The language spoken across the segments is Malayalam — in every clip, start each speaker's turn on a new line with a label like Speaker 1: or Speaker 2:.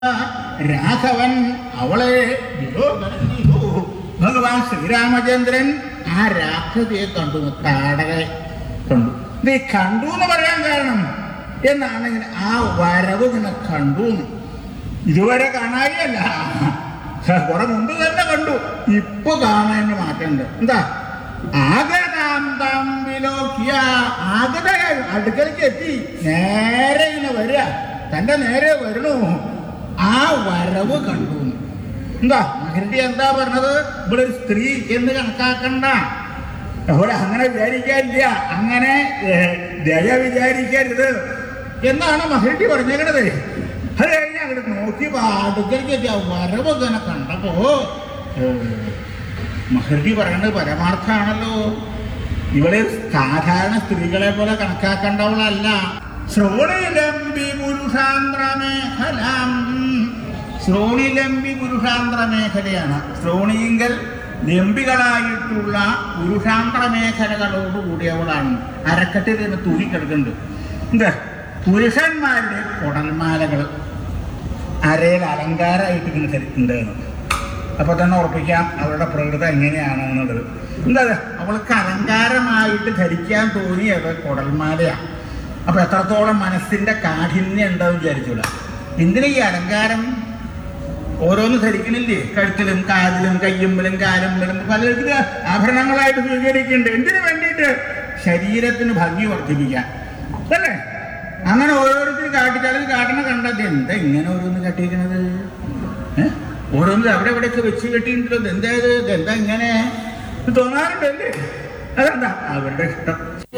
Speaker 1: രാഘവൻ അവളെ വിലോകനം ചെയ്തു ഭഗവാൻ ശ്രീരാമചന്ദ്രൻ ആ രാക്ഷസിയെ കണ്ടു താടകയെ കണ്ടു ഇത് ഈ കണ്ടു എന്ന് പറയാൻ കാരണം എന്നാണ് ഇങ്ങനെ ആ വരവ് ഇങ്ങനെ കണ്ടു എന്ന്. ഇതുവരെ കാണാനില്ല കുറെ മുമ്പ് തന്നെ കണ്ടു ഇപ്പൊ കാണാൻ മാറ്റമുണ്ട് എന്താ ആഗതാം താം വിലോക്യ ആഗത അടുക്കലേക്ക് എത്തി നേരെ ഇങ്ങനെ വരിക തന്റെ നേരെ വരണു ആ വരവ് കണ്ടു എന്താ മഹർഷി എന്താ പറഞ്ഞത് ഇവിടെ ഒരു സ്ത്രീ എന്ന് കണക്കാക്കണ്ട അവിടെ അങ്ങനെ വിചാരിക്കാനില്ല അങ്ങനെ ഏഹ്, ദയ വിചാരിക്കരുത് എന്നാണ് മഹർഷി പറഞ്ഞേക്കണത് അത് കഴിഞ്ഞ് അങ്ങോട്ട് നോക്കി അടുക്കലേക്ക് ആ വരവ് ഇങ്ങനെ കണ്ടപ്പോ ഏഹ്, മഹർഷി പറയുന്നത് പരമാർത്ഥാണല്ലോ ഇവളെ സാധാരണ സ്ത്രീകളെ പോലെ കണക്കാക്കേണ്ടവളല്ല ശ്രോണിലംബി പുരുഷാന്ത്രമേഖലാം ശ്രോണിലംബി പുരുഷാന്തര മേഖലയാണ് ശ്രോണിയിങ്കൽ ലംബികളായിട്ടുള്ള പുരുഷാന്തര മേഖലകളോട് കൂടിയവളാണ് അരക്കെട്ടിൽ നിന്ന് തൂങ്ങിക്കിടക്കുന്നുണ്ട് എന്താ പുരുഷന്മാരുടെ കുടൽമാലകൾ അരയിൽ അലങ്കാരമായിട്ട് ഇങ്ങനെ ധരിക്കുന്നുണ്ടായിരുന്നു അപ്പൊ തന്നെ ഉറപ്പിക്കാം അവളുടെ പ്രകൃതം എങ്ങനെയാണ് എന്നുള്ളത് എന്താ ഇത്? അവൾക്ക് അലങ്കാരമായിട്ട് ധരിക്കാൻ തോന്നിയത് കുടൽമാലയാണ് അപ്പൊ എത്രത്തോളം മനസ്സിന്റെ കാഠിന്യം ഉണ്ടാവും വിചാരിച്ചൂടാ എന്തിനാ ഈ അലങ്കാരം ഓരോന്ന് ധരിക്കണില്ലേ കഴുത്തിലും കാതിലും കയ്യുമ്പിലും കാലുമ്പിലും പലർക്കും ആഭരണങ്ങളായിട്ട് സ്വീകരിക്കുന്നുണ്ട് എന്തിനു വേണ്ടിയിട്ട് ശരീരത്തിന് ഭംഗി വർദ്ധിപ്പിക്കാൻ അല്ലേ അങ്ങനെ ഓരോരുത്തർ കാട്ടിച്ചാലും കാട്ടണ കണ്ടത് എന്താ ഇങ്ങനെ ഓരോന്ന് കട്ടിയിരിക്കണത് ഏ? ഓരോന്ന് അവിടെ എവിടെയൊക്കെ വെച്ച് കെട്ടിയിട്ടുണ്ടല്ലോ ഇത് എന്താ ഇത് ഇതെന്താ ഇങ്ങനെ ഇത് തോന്നാറുണ്ടല്ലേ അതെന്താ അവരുടെ ഇഷ്ടം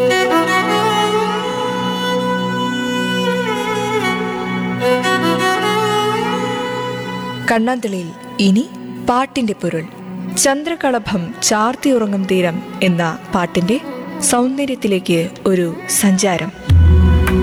Speaker 2: കണ്ണാന്തളിയിൽ ഇനി പാട്ടിന്റെ പൊരുൾ ചന്ദ്രകളഭം ചാർത്തിയുറങ്ങും തീരം എന്ന പാട്ടിന്റെ സൗന്ദര്യത്തിലേക്ക് ഒരു സഞ്ചാരം